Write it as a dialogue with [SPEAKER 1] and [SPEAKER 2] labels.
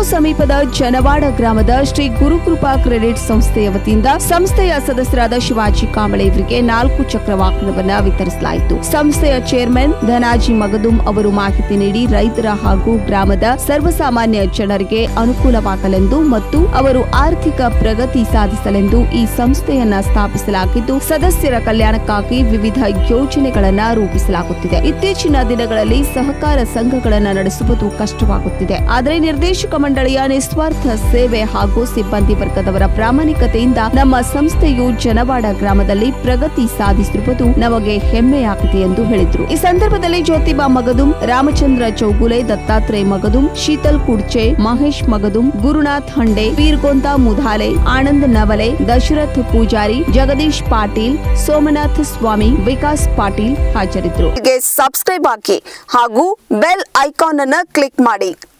[SPEAKER 1] ಸಮೀಪದ ಜನವಾಡ ಗ್ರಾಮದ ಶ್ರೀ ಗುರುಕೃಪಾ ಕ್ರೆಡಿಟ್ ಸಂಸ್ಥೆಯ ವತಿಯಿಂದ ಸಂಸ್ಥೆಯ ಸದಸ್ಯರಾದ ಶಿವಾಜಿ ಕಾಂಬಳೆ ಇವರಿಗೆ ನಾಲ್ಕು ಚಕ್ರ ವಾಹನವನ್ನ ವಿತರಿಸಲಾಯಿತು ಸಂಸ್ಥೆಯ ಚೇರ್ಮನ್ ಧನಾಜಿ ಮಗದುಂ ಅವರು ಮಾಹಿತಿ ನೀಡಿ ರೈತರ ಹಾಗೂ ಗ್ರಾಮದ ಸರ್ವಸಾಮಾನ್ಯ ಜನರಿಗೆ ಅನುಕೂಲವಾಗಲೆಂದು ಮತ್ತು ಅವರು ಆರ್ಥಿಕ ಪ್ರಗತಿ ಸಾಧಿಸಲೆಂದು ಈ ಸಂಸ್ಥೆಯನ್ನ ಸ್ಥಾಪಿಸಲಾಗಿದ್ದು ಸದಸ್ಯರ ಕಲ್ಯಾಣಕ್ಕಾಗಿ ವಿವಿಧ ಯೋಜನೆಗಳನ್ನ ರೂಪಿಸಲಾಗುತ್ತಿದೆ ಇತ್ತೀಚಿನ ದಿನಗಳಲ್ಲಿ ಸಹಕಾರ ಸಂಘಗಳನ್ನ ನಡೆಸುವುದು ಕಷ್ಟವಾಗುತ್ತಿದೆ ಆದರೆ ನಿರ್ದೇಶಕ ಮಂಡಳಿಯ ನಿಸ್ವಾರ್ಥ ಸೇವೆ ಹಾಗೂ ಸಿಬ್ಬಂದಿ ವರ್ಗದವರ ಪ್ರಾಮಾಣಿಕತೆಯಿಂದ ನಮ್ಮ ಸಂಸ್ಥೆಯು ಜನವಾಡ ಗ್ರಾಮದಲ್ಲಿ ಪ್ರಗತಿ ಸಾಧಿಸಿರುವುದು ನಮಗೆ ಹೆಮ್ಮೆಯಾಗಿದೆ ಎಂದು ಹೇಳಿದರು ಈ ಸಂದರ್ಭದಲ್ಲಿ ಜ್ಯೋತಿಬಾ ಮಗದುಂ ರಾಮಚಂದ್ರ ಚೌಗುಲೆ ದತ್ತಾತ್ರೇಯ ಮಗದುಂ ಶೀತಲ್ ಕುಡ್ಚೆ ಮಹೇಶ್ ಮಗದುಂ ಗುರುನಾಥ್ ಹಂಡೆ ಪೀರ್ಗೊಂದ ಮುಧಾಲೆ ಆನಂದ್ ನವಲೆ ದಶರಥ್ ಪೂಜಾರಿ ಜಗದೀಶ್ ಪಾಟೀಲ್ ಸೋಮನಾಥ್ ಸ್ವಾಮಿ ವಿಕಾಸ್ ಪಾಟೀಲ್ ಹಾಜರಿದ್ದರು
[SPEAKER 2] ಸಬ್ಸ್ಕ್ರೈಬ್ ಹಾಕಿ ಹಾಗೂ ಬೆಲ್ ಐಕಾನ್ ಅನ್ನು ಕ್ಲಿಕ್ ಮಾಡಿ